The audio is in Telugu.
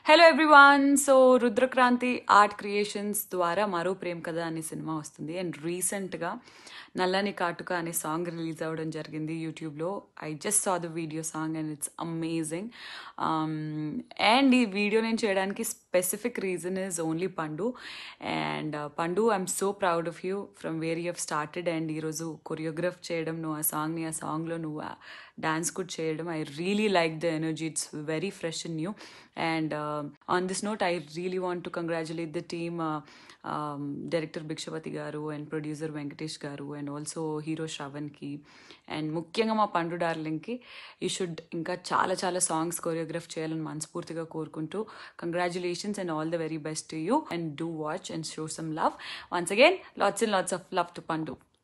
hello everyone so Rudrakranti art creations ద్వారా మరో ప్రేమ్ కథ అనే సినిమా వస్తుంది అండ్ రీసెంట్గా నల్లని కాటుక అనే సాంగ్ రిలీజ్ అవ్వడం జరిగింది యూట్యూబ్లో I just saw the video song and it's amazing and ఈ వీడియో నేను చేయడానికి specific reason is only Pandu and Pandu I'm so proud of you from where you have started and ఈరోజు కొరియోగ్రాఫ్ చేయడం నువ్వు ఆ సాంగ్ని ఆ సాంగ్లో నువ్వు డాన్స్ కూడా చేయడం I really like the energy it's very fresh and new and on this note I really want to congratulate the team director Bhikshapati గారు అండ్ ప్రొడ్యూసర్ వెంకటేష్ గారు అండ్ ఆల్సో హీరో శ్రవణ్కి అండ్ ముఖ్యంగా మా పండు డార్లింగ్కి యూ షుడ్ ఇంకా చాలా చాలా సాంగ్స్ కొరియోగ్రాఫ్ చేయాలని మనస్ఫూర్తిగా కోరుకుంటూ congratulations and all the very best to you and do watch and show some love once again lots and lots of love to పండు